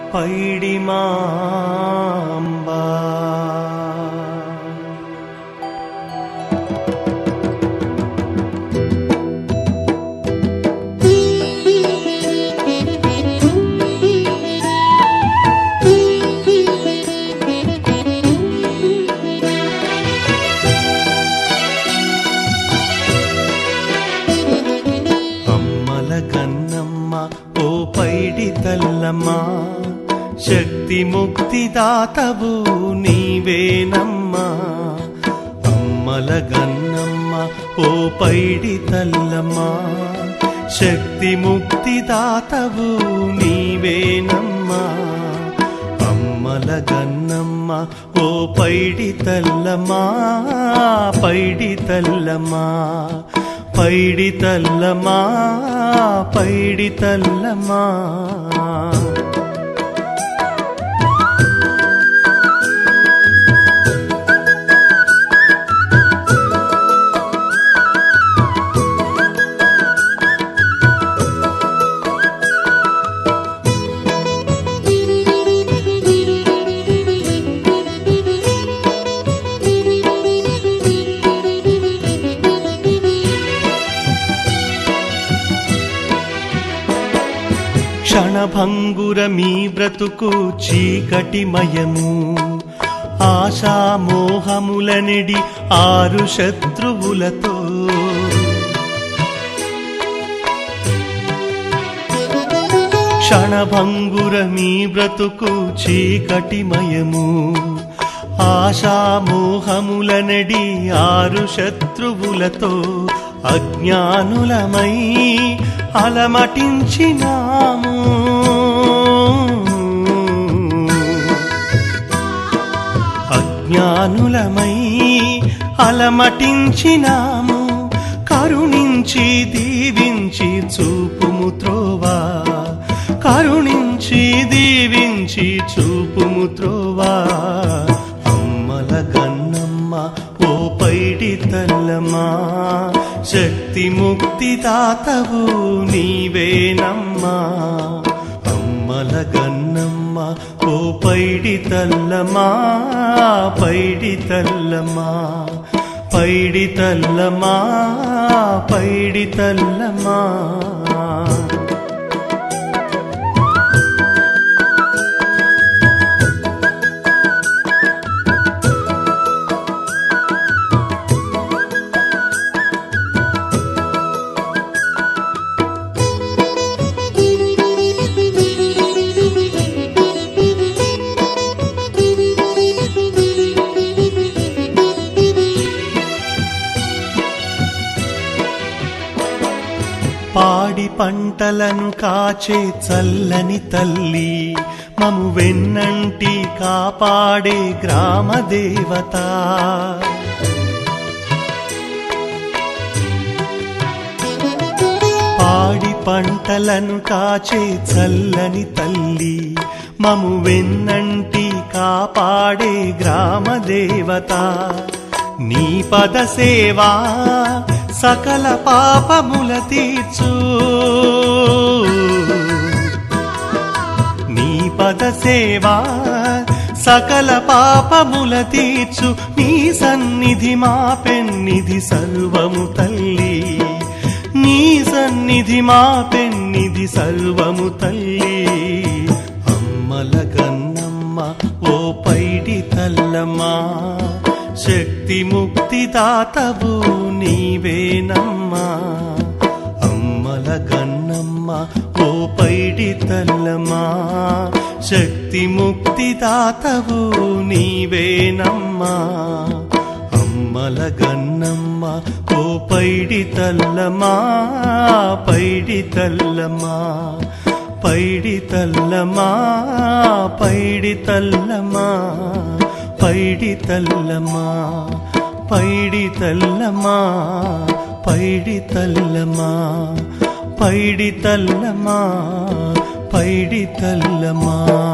పైడి mamba అమ్మల కన్నమ్మ ఓ పైడి తల్లమ్మ శక్తి ముక్తి దాతవు నీవేనమ్మా అమ్మల గన్నమ్మ ఓ పైడి తల్లమ్మ శక్తి ముక్తి దాతవు నీవేనమ్మా అమ్మల గన్నమ్మ ఓ పైడి తల్లమ్మా పైడి తల్లమ్మా పైడి తల్లమ్మా పైడి తల్లమ్మా క్షణభంగుర మీ బ్రతుకు చీకటిమయము ఆశామోహములనిడి ఆరు శత్రువులతో క్షణభంగుర మీ బ్రతుకు చీకటిమయము ఆశామోహములనడి ఆరు శత్రువులతో అజ్ఞానులమై అలమటించినాము అజ్ఞానులమై అలమటించినాము కరుణించి దీవించి చూపుము త్రోవా కరుణించి దీవించి చూపుము త్రోవా అమ్మల గన్నమ్మ ఓ పైడి తల్లమ్మా శక్తి ముక్తి తాతవు నీవేనమ్మా అమ్మల గన్నమ్మ ఓ పైడి తల్లమ్మా పైడి తల్లమ్మా పైడి తల్లమ్మా పైడి తల్లమ్మా పాడి పంటలను కాచే చల్లని తల్లి మము వెన్నంటి కాపాడే గ్రామ దేవత పాడి పంటలను కాచే చల్లని తల్లి మము వెన్నంటి కాపాడే గ్రామ దేవత నీ పద సేవా సకల పాపముల తీర్చు నీ పద సేవా సకల పాపముల తీర్చు నీ సన్నిధి మా పెన్నిధి సర్వము తల్లి నీ సన్నిధి మా పెన్నిధి సర్వము తల్లి అమ్మల గన్నమ్మ ఓ పైడి తల్లమ్మా శక్తి ముక్తి దాతవు నీవేనమ్మా అమ్మల గన్నమ్మ ఓ పైడి తల్లమ్మా శక్తి ముక్తి దాతవు నీవేనమ్మా అమ్మల గన్నమ్మ ఓ పైడి తల్లమ్మా పైడి తల్లమ్మా పైడి తల్లమ్మా పైడి తల్లమ్మా పైడి తల్లమ్మా పైడి తల్లమ్మా పైడి తల్లమ్మా పైడి తల్లమ్మా పైడి తల్లమా